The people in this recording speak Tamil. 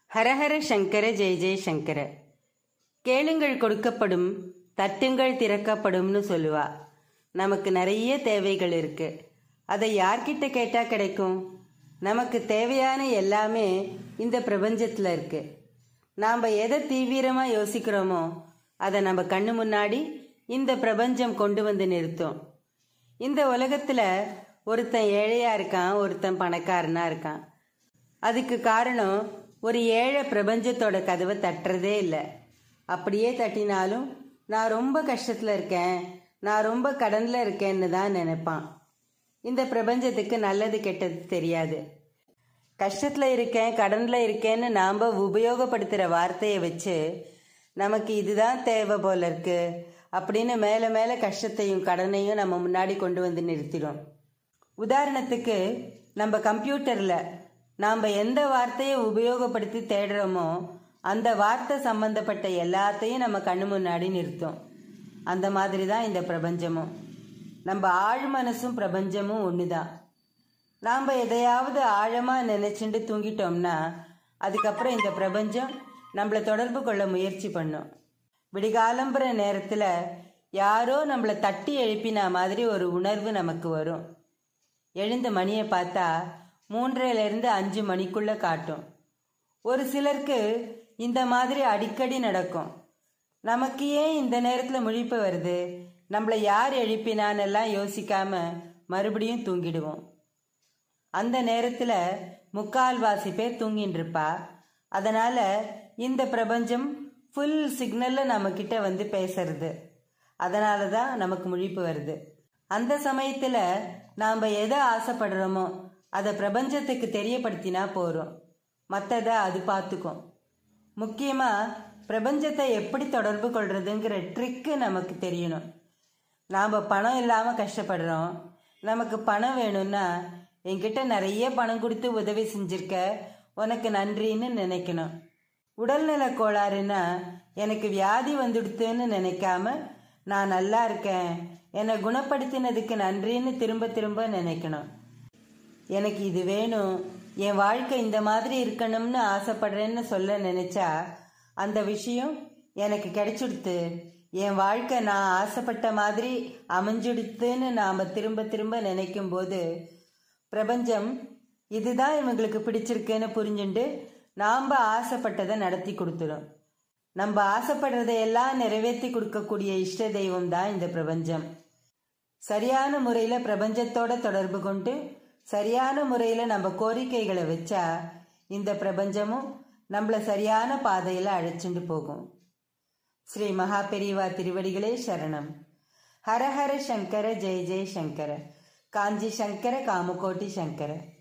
ஹரஹர சங்கர ஜெய ஜெய சங்கர கேளுங்கள் கொடுக்கப்படும் தட்டுங்கள் திறக்கப்படும்னு சொல்லுவா நமக்கு நிறைய தேவைகள் இருக்கு அதை யார்கிட்ட கேட்டா கிடைக்கும் நமக்கு தேவையான எல்லாமே இந்த பிரபஞ்சத்தில் இருக்கு நாம் எதை தீவிரமாக யோசிக்கிறோமோ அதை நம்ம கண்ணு முன்னாடி இந்த பிரபஞ்சம் கொண்டு வந்து நிறுத்தும் இந்த உலகத்தில் ஒருத்தன் ஏழையா இருக்கான் ஒருத்தன் பணக்காரனா இருக்கான் அதுக்கு காரணம் ஒரு ஏழை பிரபஞ்சத்தோட கதவை தட்டுறதே இல்லை அப்படியே தட்டினாலும் நான் ரொம்ப கஷ்டத்தில் இருக்கேன் நான் ரொம்ப கடனில் இருக்கேன்னு தான் நினைப்பான் இந்த பிரபஞ்சத்துக்கு நல்லது கெட்டது தெரியாது கஷ்டத்தில் இருக்கேன் கடனில் இருக்கேன்னு நாம் உபயோகப்படுத்துகிற வார்த்தையை வச்சு நமக்கு இதுதான் தேவை போல இருக்கு அப்படின்னு மேலே மேலே கஷ்டத்தையும் கடனையும் நம்ம முன்னாடி கொண்டு வந்து நிறுத்திடும் உதாரணத்துக்கு நம்ம கம்ப்யூட்டரில் நாம் எந்த வார்த்தையை உபயோகப்படுத்தி தேடுறோமோ அந்த வார்த்தை சம்பந்தப்பட்ட எல்லாத்தையும் நம்ம கண்ணு முன்னாடி நிறுத்தும் அந்த மாதிரி தான் இந்த பிரபஞ்சமும் நம்ம ஆழ் மனசும் பிரபஞ்சமும் ஒன்று தான் நாம் எதையாவது ஆழமாக நினைச்சுட்டு தூங்கிட்டோம்னா அதுக்கப்புறம் இந்த பிரபஞ்சம் நம்மளை தொடர்பு கொள்ள முயற்சி பண்ணும் விடிகாலம்புற நேரத்தில் யாரோ நம்மளை தட்டி எழுப்பினா மாதிரி ஒரு உணர்வு நமக்கு வரும் எழுந்த மணியை பார்த்தா மூன்றையிலேருந்து அஞ்சு மணிக்குள்ளே காட்டும் ஒரு சிலருக்கு இந்த மாதிரி அடிக்கடி நடக்கும் நமக்கு ஏன் இந்த நேரத்தில் முழிப்பு வருது நம்மளை யார் எழுப்பினான்னு எல்லாம் யோசிக்காம மறுபடியும் தூங்கிடுவோம் அந்த நேரத்தில் முக்கால்வாசி பேர் தூங்கின்னு இருப்பா அதனால் இந்த பிரபஞ்சம் ஃபுல் சிக்னலில் நம்மக்கிட்ட வந்து பேசுறது அதனால தான் நமக்கு முழிப்பு வருது அந்த சமயத்தில் நாம் எதை ஆசைப்படுறோமோ அதை பிரபஞ்சத்துக்கு தெரியப்படுத்தினா போகிறோம் மற்றதை அது பார்த்துக்கும் முக்கியமாக பிரபஞ்சத்தை எப்படி தொடர்பு கொள்றதுங்கிற ட்ரிக்கு நமக்கு தெரியணும் நாம் பணம் இல்லாமல் கஷ்டப்படுறோம் நமக்கு பணம் வேணும்னா என்கிட்ட நிறைய பணம் கொடுத்து உதவி செஞ்சிருக்க உனக்கு நன்றின்னு நினைக்கணும் உடல்நல கோளாறுனா எனக்கு வியாதி வந்துடுத்துன்னு நினைக்காம நான் நல்லா இருக்கேன் என்னை குணப்படுத்தினதுக்கு நன்றின்னு திரும்ப திரும்ப நினைக்கணும் எனக்கு இது வேணும் என் வாழ்க்கை இந்த மாதிரி இருக்கணும்னு ஆசைப்படுறேன்னு சொல்ல நினைச்சா அந்த விஷயம் எனக்கு கிடைச்சிடுத்து என் வாழ்க்கை நான் ஆசைப்பட்ட மாதிரி அமைஞ்சுடுத்துன்னு நாம் திரும்ப திரும்ப நினைக்கும் போது பிரபஞ்சம் இதுதான் இவங்களுக்கு பிடிச்சிருக்குன்னு புரிஞ்சுண்டு நாம் ஆசைப்பட்டதை நடத்தி கொடுத்துரும் நம்ம ஆசைப்படுறதையெல்லாம் நிறைவேற்றி கொடுக்கக்கூடிய இஷ்ட தெய்வம் தான் இந்த பிரபஞ்சம் சரியான முறையில் பிரபஞ்சத்தோட தொடர்பு கொண்டு சரியான முறையில் நம்ம கோரிக்கைகளை வச்சா இந்த பிரபஞ்சமும் நம்மளை சரியான பாதையில் அழைச்சிட்டு போகும் ஸ்ரீ மகா பெரியவா திருவடிகளே சரணம் ஹரஹர சங்கர ஜெய ஜெய சங்கர காஞ்சி சங்கர காமகோட்டி சங்கர